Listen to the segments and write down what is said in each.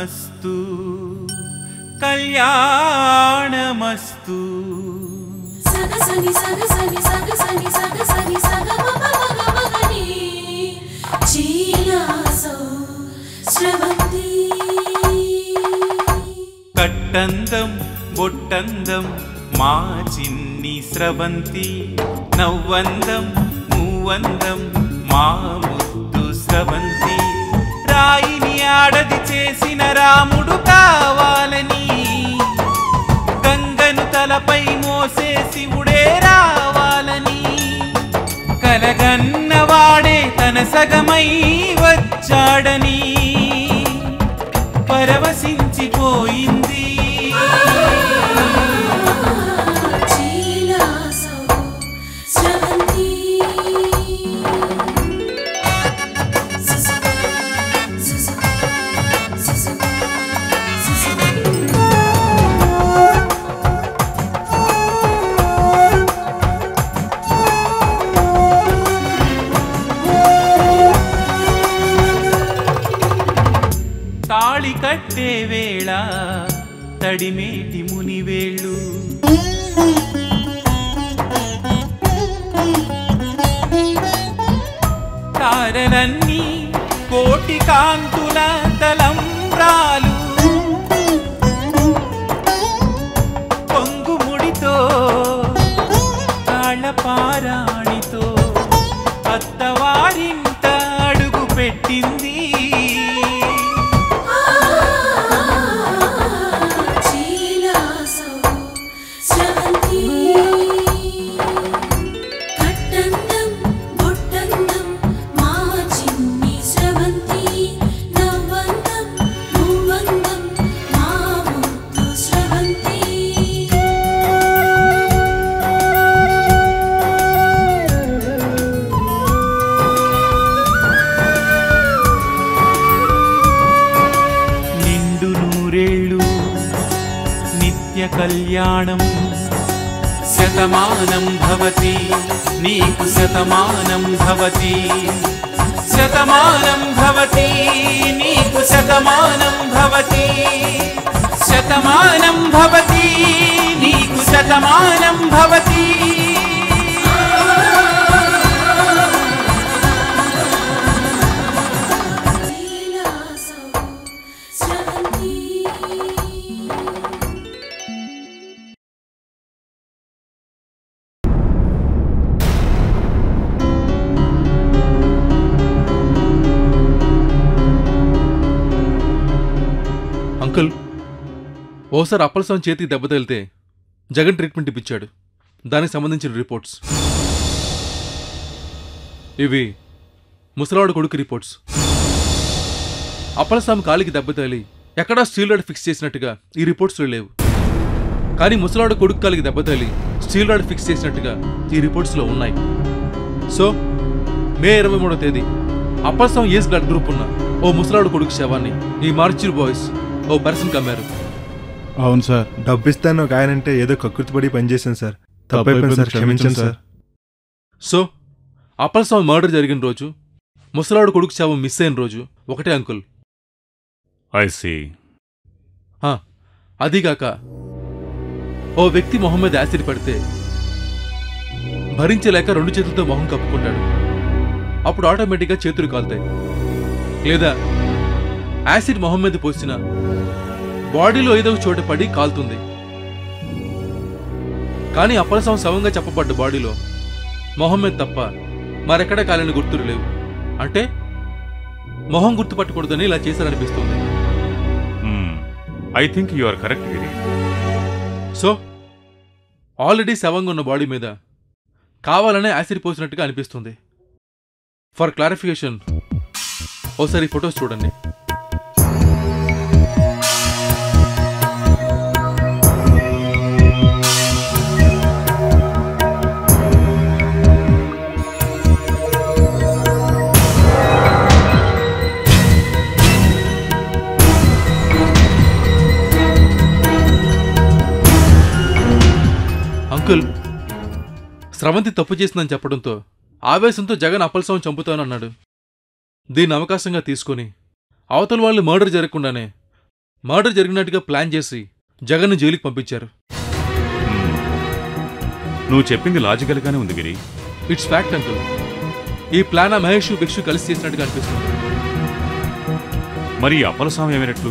కళ్యాణమస్తు కళ్యాణమస్తు సగ సని సగ సని సగ సని సగ సని సగ మగ మగ మగని చీలాసో శ్రవంతి కట్టందం బొట్టందం మా చిన్ని స్రవంతి నవ్వందం మూవందం మా ముద్దు స్రవంతి రాయిని ఆడది చేసిన రాముడు కావాలని గంగను తలపై మోసే శివుడే రావాలని కలగన్నవాడే తన సగమై వచ్చాడని పరవశించిపోయింది చీలాసో శ్రవంతి సుసు సుసు సుసు సుసు తాళి కట్టే వేళ తడిమేటి మునివేళ్ళు తారలన్నీ కోటి కాంతుల తలంబ్రాలు పొంగుముడితో తాళపారాణితో అత్తవారింట అడుగు పెట్టింది చీలాసో శ్రవంతి కట్టందం బొట్టందం మా చిన్ని శ్రవంతి నవ్వందం మూవందం మా ముద్దు శ్రవంతి నిండు నూరేళ్ళు నిత్య కళ్యాణం శతమానం భవతి నీకు శతమానం భవతి శతమానం భవతి నీకు శతమానం భవతి శతమానం భవతి నీకు శతమానం భవతి చీలాసో శ్రవంతి అంకుల్ ఓసారి అప్పలసం చేతికి దెబ్బ తగిలితే జగన్ ట్రీట్మెంట్ ఇప్పించాడు దానికి సంబంధించిన రిపోర్ట్స్ ఇవి ముసలాడు కొడుకు రిపోర్ట్స్ అప్పలస్వామి కాలికి దెబ్బ తగిలి ఎక్కడా స్టీల్ రాడ్ ఫిక్స్ చేసినట్టుగా ఈ రిపోర్ట్స్లో లేవు కానీ ముసలాడు కొడుకు కాలికి దెబ్బ తగిలి స్టీల్ రాడ్ ఫిక్స్ చేసినట్టుగా ఈ రిపోర్ట్స్లో ఉన్నాయి సో మే ఇరవై మూడో తేదీ అప్పలస్వామి ఏజ్ బ్లడ్ గ్రూప్ ఉన్న ఓ ముసలాడు కొడుకు శవాన్ని ఈ మార్చిల్ బాయ్స్ ఓ పర్సన్ కమ్మారు అవును సార్ డబ్బు ఇస్తాను ఒక ఆయన అంటే ఏదో కక్కుర్తిపడి పనిచేశాను సార్ తప్పైపోయింది సార్ క్షమించండి సార్ సో అప్పలస్వామి మర్డర్ జరిగిన రోజు ముసలాడు కొడుకు శవం మిస్ అయిన రోజు ఒకటే అంకుల్ ఐ సీ ఆ, అదీగాక ఓ వ్యక్తి మొహం మీద యాసిడ్ పడితే భరించలేక రెండు చేతులతో మొహం కప్పుకుంటాడు అప్పుడు ఆటోమేటిక్గా చేతులు కాలుతాయి లేదా యాసిడ్ మొహం మీద పోసిన బాడీలో ఏదో ఒక చోట పడి కాలుతుంది కానీ అప్పలసం శవంగా చెప్పబడ్డ బాడీలో మొహం మీద తప్ప మరెక్కడ కాలిన గుర్తులు లేవు అంటే మొహం గుర్తుపట్టకూడదని ఇలా చేశారనిపిస్తుంది I think you are correct Giri so already శవంగా ఉన్న బాడీ మీద కావాలనే యాసిడ్ పోసినట్టుగా అనిపిస్తుంది ఫర్ క్లారిఫికేషన్ ఓసారి ఫొటోస్ చూడండి అంకుల్ స్రవంతి తప్పు చేసిందని చెప్పడంతో ఆవేశంతో జగన్ అప్పలసం చంపుతానన్నాడు దీన్ని అవకాశంగా తీసుకొని అవతల వాళ్ళు మర్డర్ జరగకుండానే మర్డర్ జరిగినట్టుగా ప్లాన్ చేసి జగన్ను జైలుకి పంపించారు నువ్వు చెప్పింది లాజికల్గానే ఉంది గిరి ఇట్స్ ఫ్యాక్ట్ అంకుల్ ఈ ప్లాన్ ఆ మహేష్ భిక్షు కలిసి చేసినట్టుగా అనిపిస్తుంది మరి ఈ అప్పల స్వామి ఏమైనట్లు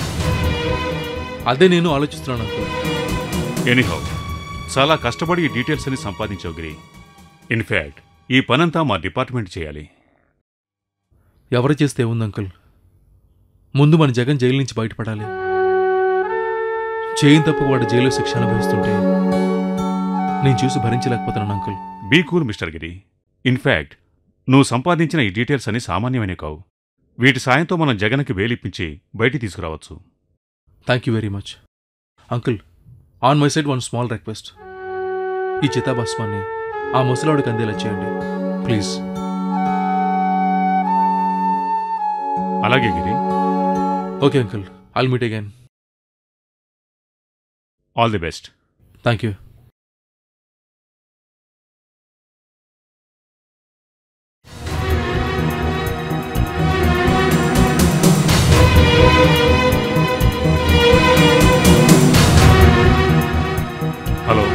అదే నేను ఆలోచిస్తున్నాను అంకుల్ ఎనీహౌ చాలా కష్టపడి ఈ డీటెయిల్స్ అని సంపాదించావు గిరి ఇన్ఫ్యాక్ట్ ఈ పనంతా మా డిపార్ట్మెంట్ చేయాలి ఎవరు చేస్తే ఉంది అంకుల్ ముందు మన జగన్ జైలు నుంచి బయటపడాలి చేయని తప్పు వాడు జైలు శిక్ష అనుభవిస్తుంటే నేను చూసి భరించలేకపోతున్నాను uncle be cool mister Giri in fact నువ్వు సంపాదించిన ఈ డీటెయిల్స్ అని సామాన్యమైన కావు వీటి సాయంతో మనం జగన్కి వేలిప్పించి బయటికి తీసుకురావచ్చు thank you very much uncle on my side one small request ఈ చితాభస్మాన్ని ఆ ముసలాడికి అందేలా చేయండి ప్లీజ్ అలాగే Giri okay uncle I'll meet again all the best thank you hello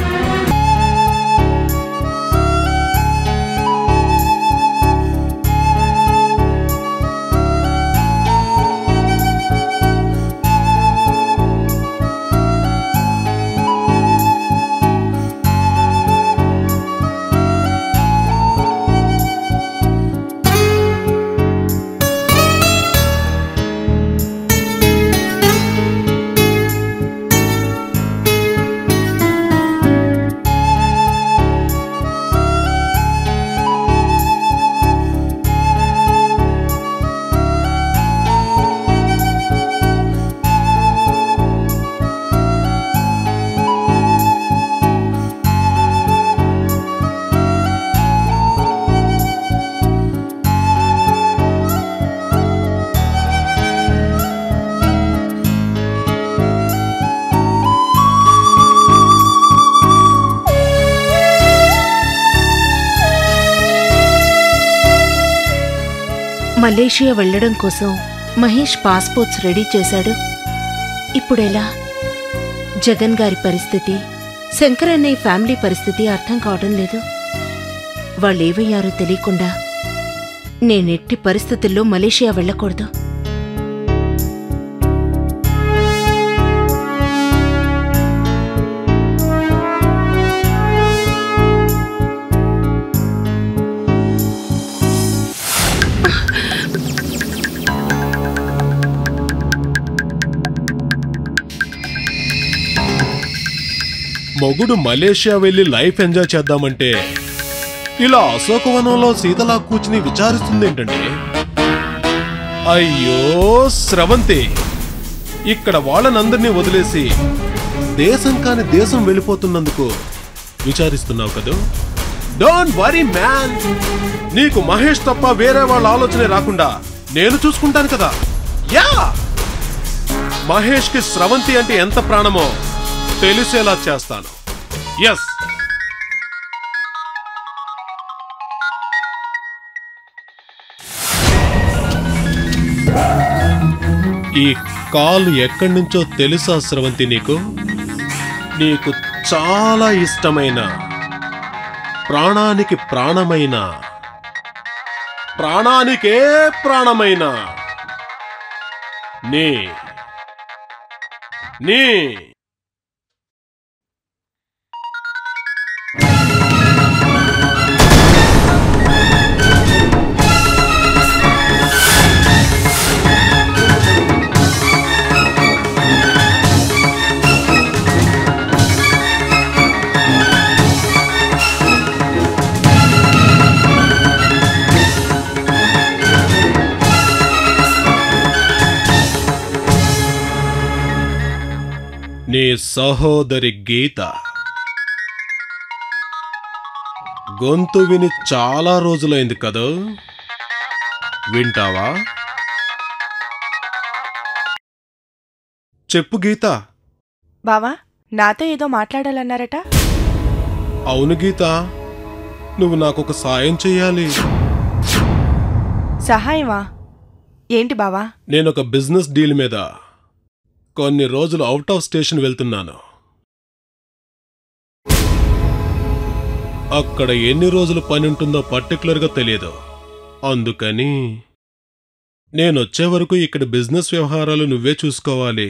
Malaysia వెళ్ళడం కోసం మహేష్ పాస్పోర్ట్స్ రెడీ చేశాడు ఇప్పుడెలా జగన్ గారి పరిస్థితి శంకరన్నయ్య ఫ్యామిలీ పరిస్థితి అర్థం కావడం లేదు వాళ్ళేమయ్యారో తెలియకుండా నేనెట్టి పరిస్థితుల్లో మలేషియా వెళ్ళకూడదు మొగుడు మలేషియా వెళ్ళి లైఫ్ ఎంజాయ్ చేద్దామంటే ఇలా అశోకవనంలో సీతలా కూర్చుని విచారిస్తుందేంటండి అయ్యో స్రవంతి ఇక్కడ వాళ్ళనందరినీ వదిలేసి దేశం కాని దేశం వెళ్ళిపోతున్నందుకు విచారిస్తున్నావు కదూ డోంట్ వరీ మ్యాన్ నీకు మహేష్ తప్ప వేరే వాళ్ళ ఆలోచనే రాకుండా నేను చూసుకుంటాను కదా యా మహేష్ కి స్రవంతి అంటే ఎంత ప్రాణమో తెలిసేలా చేస్తాను ఎస్ ఈ కాల్ ఎక్కడి నుంచో తెలుసా స్రవంతి నీకు నీకు చాలా ఇష్టమైన ప్రాణానికి ప్రాణమైన ప్రాణానికే ప్రాణమైన నీ నీ నీ సహోదరి గీత గొంతు విని చాలా రోజులైంది కదూ వింటావా చెప్పు గీత బావా నాతో ఏదో మాట్లాడాలన్నారట అవును గీత నువ్వు నాకొక సాయం చెయ్యాలి సహాయమా ఏంటి బావా నేనొక బిజినెస్ డీల్ మీద కొన్ని రోజులు అవుట్ ఆఫ్ స్టేషన్ వెళ్తున్నాను అక్కడ ఎన్ని రోజులు పని ఉంటుందో పర్టికులర్గా తెలియదు అందుకని నేనొచ్చే వరకు ఇక్కడ బిజినెస్ వ్యవహారాలు నువ్వే చూసుకోవాలి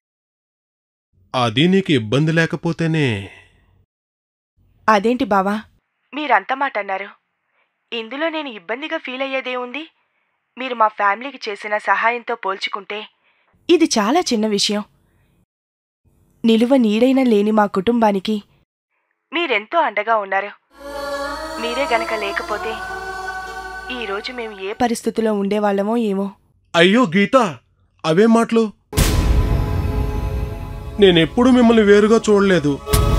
అది నీకు ఇబ్బంది లేకపోతేనే అదేంటి బావా మీరంత మాట అన్నారు ఇందులో నేను ఇబ్బందిగా ఫీల్ అయ్యేదే ఉంది మీరు మా ఫ్యామిలీకి చేసిన సహాయంతో పోల్చుకుంటే ఇది చాలా చిన్న విషయం నిలువ నీడైన లేని మా కుటుంబానికి మీరెంతో అండగా ఉన్నారు మీరే గనక లేకపోతే ఈరోజు మేము ఏ పరిస్థితిలో ఉండేవాళ్ళమో ఏమో అయ్యో గీత అవే మాటలు నేనెప్పుడు మిమ్మల్ని వేరుగా చూడలేదు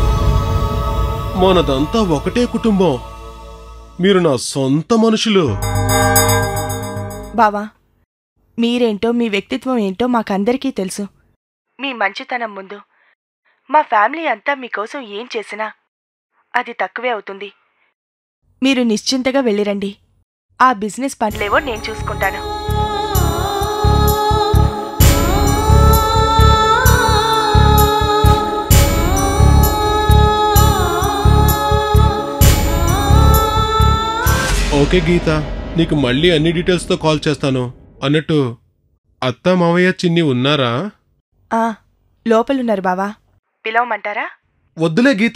మనదంతా ఒకటే కుటుంబం మీరు నా సొంత మనుషులు బావా మీరేంటో మీ వ్యక్తిత్వం ఏంటో మాకందరికీ తెలుసు మీ మంచితనం ముందు మా ఫ్యామిలీ అంతా మీకోసం ఏం చేసినా అది తక్కువే అవుతుంది మీరు నిశ్చింతగా వెళ్ళిరండి ఆ బిజినెస్ పనులేవో నేను చూసుకుంటాను ఓకే గీత నీకు మళ్ళీ అన్ని డీటెయిల్స్తో కాల్ చేస్తాను అన్నట్టు అత్త మావయ్య చిన్ని ఉన్నారా ఆ లోపలున్నారు బావా పిలవమంటారా వద్దులే గీత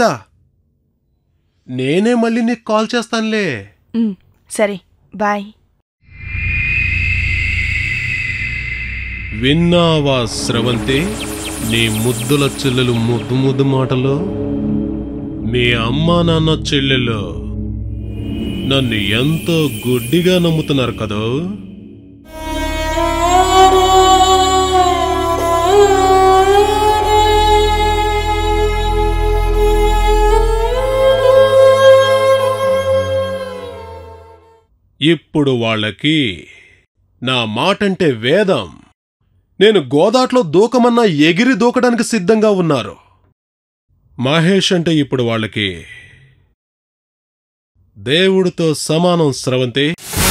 నేనే మళ్ళీ నీకు కాల్ చేస్తానులే ఉమ్, సరే బాయ్ విన్నావా స్రవంతి నీ ముద్దుల చెల్లెలు ముద్దు ముద్దు మాటలు మీ అమ్మా నాన్న చెల్లెలు నన్ను ఎంతో గుడ్డిగా నమ్ముతున్నారు కదూ ఇప్పుడు వాళ్ళకి నా మాటంటే వేదం నేను గోదాట్లో దూకమన్నా ఎగిరి దూకడానికి సిద్ధంగా ఉన్నారు మహేష్ అంటే ఇప్పుడు వాళ్ళకి దేవుడితో సమానం స్రవంతి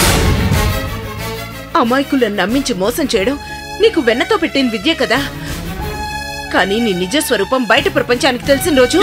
అమాయకులను నమ్మించి మోసం చేయడం నీకు వెన్నతో పెట్టిన విద్య కదా కానీ నీ నిజ స్వరూపం బయట ప్రపంచానికి తెలిసిన రోజు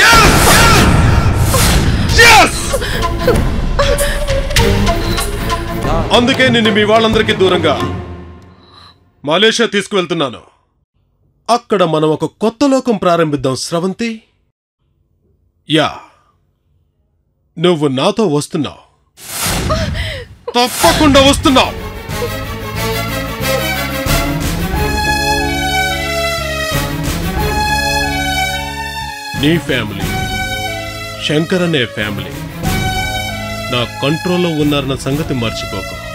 అందుకే నిన్ను మీ వాళ్ళందరికీ దూరంగా మలేషియా తీసుకువెళ్తున్నాను అక్కడ మనం ఒక కొత్త లోకం ప్రారంభిద్దాం స్రవంతి యా నువ్వు నాతో వస్తున్నావు తప్పకుండా వస్తున్నావు నీ ఫ్యామిలీ శంకర్ అనే ఫ్యామిలీ నా కంట్రోల్లో ఉన్నారన్న సంగతి మర్చిపోకు